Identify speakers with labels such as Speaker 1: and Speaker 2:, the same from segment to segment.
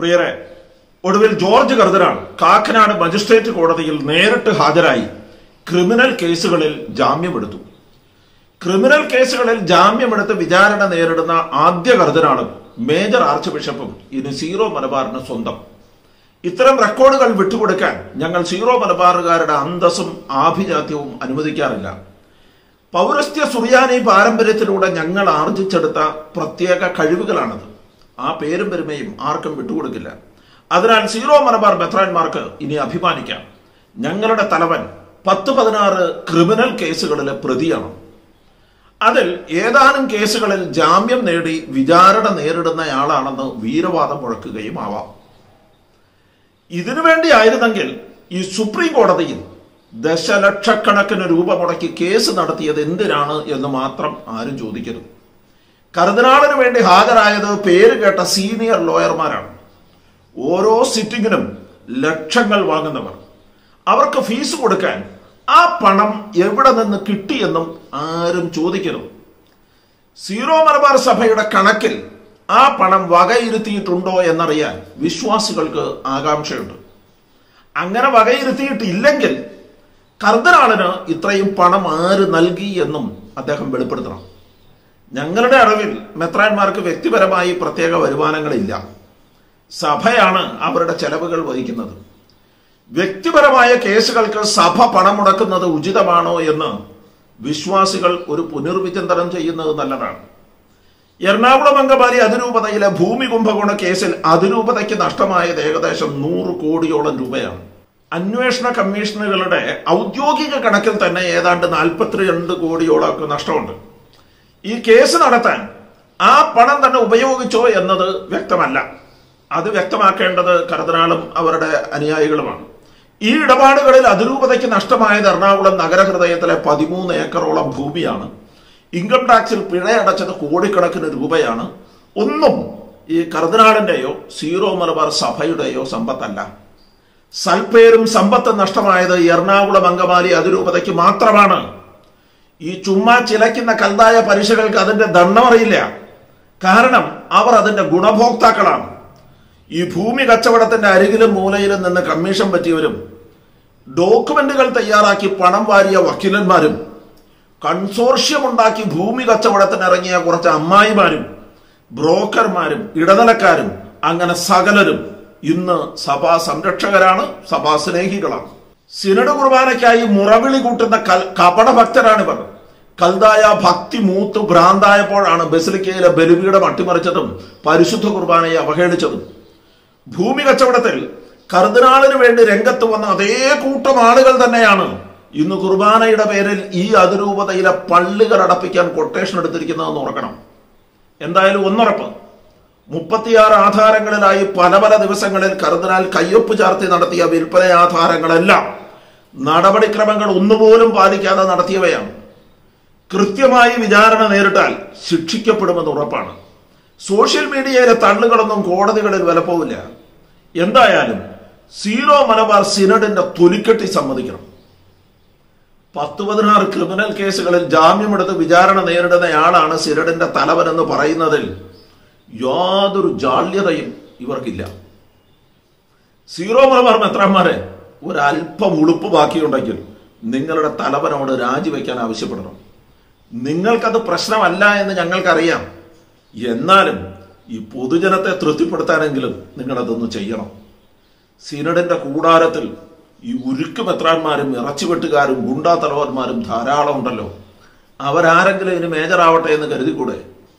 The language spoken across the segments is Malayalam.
Speaker 1: പ്രിയരെ ഒടുവിൽ ജോർജ് കർദനാണ് കാക്കനാട് മജിസ്ട്രേറ്റ് കോടതിയിൽ നേരിട്ട് ഹാജരായി ക്രിമിനൽ കേസുകളിൽ ജാമ്യമെടുത്തു ക്രിമിനൽ കേസുകളിൽ ജാമ്യമെടുത്ത് വിചാരണ നേരിടുന്ന ആദ്യ കർദനാളും മേജർ ആർച്ച് ബിഷപ്പും ഇനി സീറോ മലബാറിന് സ്വന്തം ഇത്തരം റെക്കോർഡുകൾ വിട്ടുകൊടുക്കാൻ ഞങ്ങൾ സീറോ മലബാറുകാരുടെ അന്തസ്സും ആഭിജാത്യവും അനുവദിക്കാറില്ല പൗരസ്ത്യ സുറിയാനി പാരമ്പര്യത്തിലൂടെ ഞങ്ങൾ ആർജിച്ചെടുത്ത പ്രത്യേക കഴിവുകളാണത് ആ പേരും പെരുമയും ആർക്കും വിട്ടുകൊടുക്കില്ല അതിനാൽ സീറോ മലബാർ മെത്രാന്മാർക്ക് ഇനി അഭിമാനിക്കാം ഞങ്ങളുടെ തലവൻ പത്ത് പതിനാറ് ക്രിമിനൽ കേസുകളിലെ പ്രതിയാണ് അതിൽ ഏതാനും കേസുകളിൽ ജാമ്യം നേടി വിചാരണ നേരിടുന്നയാളാണെന്ന് വീരവാദം മുഴക്കുകയും ആവാം ഇതിനു വേണ്ടിയായിരുന്നെങ്കിൽ ഈ സുപ്രീം കോടതിയിൽ ദശലക്ഷക്കണക്കിന് രൂപ മുടക്കി കേസ് നടത്തിയത് എന്തിനാണ് എന്ന് മാത്രം ആരും ചോദിക്കരുത് കർദിനാളിന് വേണ്ടി ഹാജരായത് പേര് കേട്ട സീനിയർ ലോയർമാരാണ് ഓരോ സിറ്റിങ്ങിനും ലക്ഷങ്ങൾ വാങ്ങുന്നവർ അവർക്ക് ഫീസ് കൊടുക്കാൻ ആ പണം എവിടെ നിന്ന് കിട്ടിയെന്നും ആരും ചോദിക്കരുത് സീറോ മലബാർ സഭയുടെ കണക്കിൽ ആ പണം വകയിരുത്തിയിട്ടുണ്ടോ എന്നറിയാൻ വിശ്വാസികൾക്ക് ആകാംക്ഷയുണ്ട് അങ്ങനെ വകയിരുത്തിയിട്ടില്ലെങ്കിൽ കർദനാളിന് ഇത്രയും പണം ആര് നൽകി എന്നും അദ്ദേഹം വെളിപ്പെടുത്തണം ഞങ്ങളുടെ അറിവിൽ മെത്രാന്മാർക്ക് വ്യക്തിപരമായി പ്രത്യേക വരുമാനങ്ങളില്ല സഭയാണ് അവരുടെ ചെലവുകൾ വഹിക്കുന്നത് വ്യക്തിപരമായ കേസുകൾക്ക് സഭ പണം മുടക്കുന്നത് ഉചിതമാണോ എന്ന് വിശ്വാസികൾ ഒരു പുനർവിചിന്തനം ചെയ്യുന്നത് നല്ലതാണ് എറണാകുളം അങ്കമാലി അതിരൂപതയിലെ ഭൂമി കുംഭകോണ കേസിൽ അതിരൂപതയ്ക്ക് നഷ്ടമായത് ഏകദേശം നൂറ് കോടിയോളം രൂപയാണ് അന്വേഷണ കമ്മീഷനുകളുടെ ഔദ്യോഗിക കണക്കിൽ തന്നെ ഏതാണ്ട് നാൽപ്പത്തിരണ്ട് കോടിയോളം ഒക്കെ നഷ്ടമുണ്ട് ഈ കേസ് നടത്താൻ ആ പണം തന്നെ ഉപയോഗിച്ചോ എന്നത് വ്യക്തമല്ല അത് വ്യക്തമാക്കേണ്ടത് കർദനാളും അവരുടെ അനുയായികളുമാണ് ഈ ഇടപാടുകളിൽ അതിരൂപതയ്ക്ക് നഷ്ടമായത് എറണാകുളം നഗരഹൃദയത്തിലെ പതിമൂന്ന് ഏക്കറോളം ഭൂമിയാണ് ഇൻകം ടാക്സിൽ പിഴയടച്ചത് കോടിക്കണക്കിന് രൂപയാണ് ഒന്നും ഈ കർദിനാളിന്റെയോ സീറോ മലബാർ സഭയുടെയോ സമ്പത്തല്ല സൽപ്പേരും സമ്പത്തും നഷ്ടമായത് എറണാകുളം അങ്കമാലി അതിരൂപതയ്ക്ക് മാത്രമാണ് ഈ ചുമ്മാ ചിലയ്ക്കുന്ന കൽതായ പലിശകൾക്ക് അതിന്റെ ദണ്ണമറിയില്ല കാരണം അവർ അതിന്റെ ഗുണഭോക്താക്കളാണ് ഈ ഭൂമി കച്ചവടത്തിന്റെ അരികിലും മൂലയിലും നിന്ന് കമ്മീഷൻ പറ്റിയവരും ഡോക്യുമെന്റുകൾ തയ്യാറാക്കി പണം വാരിയ വക്കീലന്മാരും കൺസോർഷ്യം ഉണ്ടാക്കി ഭൂമി കച്ചവടത്തിന് ഇറങ്ങിയ കുറച്ച് അമ്മായിമാരും ബ്രോക്കർമാരും ഇടനിലക്കാരും അങ്ങനെ സകലരും ഇന്ന് സഭാ സംരക്ഷകരാണ് സഭാ സ്നേഹികളാണ് സിനഡ് കുർബാനയ്ക്കായി മുറവിളി കൂട്ടുന്ന കൽ- കപടഭക്തരാണിവർ കൽതായ ഭക്തി മൂത്ത് ഭ്രാന്തായപ്പോഴാണ് ബസിലിക്കയിലെ ബലിപീഠം അട്ടിമറിച്ചതും പരിശുദ്ധ കുർബാനയെ അവഹേളിച്ചതും ഭൂമി കച്ചവടത്തിൽ കർദിനാളിന് വേണ്ടി രംഗത്ത് വന്ന അതേ കൂട്ടം ആളുകൾ തന്നെയാണ് ഇന്ന് കുർബാനയുടെ പേരിൽ ഈ അതിരൂപതയിലെ പള്ളികൾ അടപ്പിക്കാൻ കൊട്ടേഷൻ എടുത്തിരിക്കുന്നതെന്ന് ഓർക്കണം എന്തായാലും ഒന്നുറപ്പ് മുപ്പത്തിയാറ് ആധാരങ്ങളിലായി പല പല ദിവസങ്ങളിൽ കർദിനാൾ കയ്യൊപ്പ് ചാർത്തി നടത്തിയ വിൽപ്പന ആധാരങ്ങളെല്ലാം നടപടിക്രമങ്ങൾ ഒന്നുപോലും പാലിക്കാതെ നടത്തിയവയാണ് കൃത്യമായി വിചാരണ നേരിട്ടാൽ ശിക്ഷിക്കപ്പെടുമെന്ന് ഉറപ്പാണ് സോഷ്യൽ മീഡിയയിലെ തള്ളുകളൊന്നും കോടതികളിൽ വിലപ്പോവില്ല എന്തായാലും സീറോ മലബാർ സിനഡിന്റെ തൊലിക്കെട്ടി സമ്മതിക്കണം പത്ത് പതിനാറ് ക്രിമിനൽ കേസുകളിൽ ജാമ്യമെടുത്ത് വിചാരണ നേരിടുന്നയാളാണ് സിനഡിന്റെ തലവനെന്ന് പറയുന്നതിൽ യാതൊരു ജാള്യതയും ഇവർക്കില്ല സീറോ മലബാർ മെത്രാന്മാരെ ഒരല്പം ഉളുപ്പ് ബാക്കിയുണ്ടെങ്കിൽ നിങ്ങളുടെ തലവനോട് രാജിവെക്കാൻ ആവശ്യപ്പെടണം നിങ്ങൾക്കത് പ്രശ്നമല്ല എന്ന് ഞങ്ങൾക്കറിയാം എന്നാലും ഈ പൊതുജനത്തെ തൃപ്തിപ്പെടുത്താനെങ്കിലും നിങ്ങളതൊന്ന് ചെയ്യണം സിനഡിന്റെ കൂടാരത്തിൽ ഈ ഉരുക്ക് മെത്രാന്മാരും ഇറച്ചിവെട്ടുകാരും ഗുണ്ടാ തലവന്മാരും ധാരാളം ഉണ്ടല്ലോ അവരാരെങ്കിലും ഇനി മേജറാവട്ടെ എന്ന് കരുതിക്കൂടെ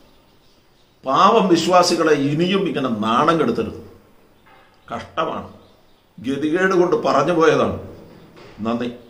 Speaker 1: പാവം വിശ്വാസികളെ ഇനിയും ഇങ്ങനെ നാണം കെടുത്തരുത് കഷ്ടമാണ് ഗതികേട് കൊണ്ട് പറഞ്ഞു പോയതാണ് നന്ദി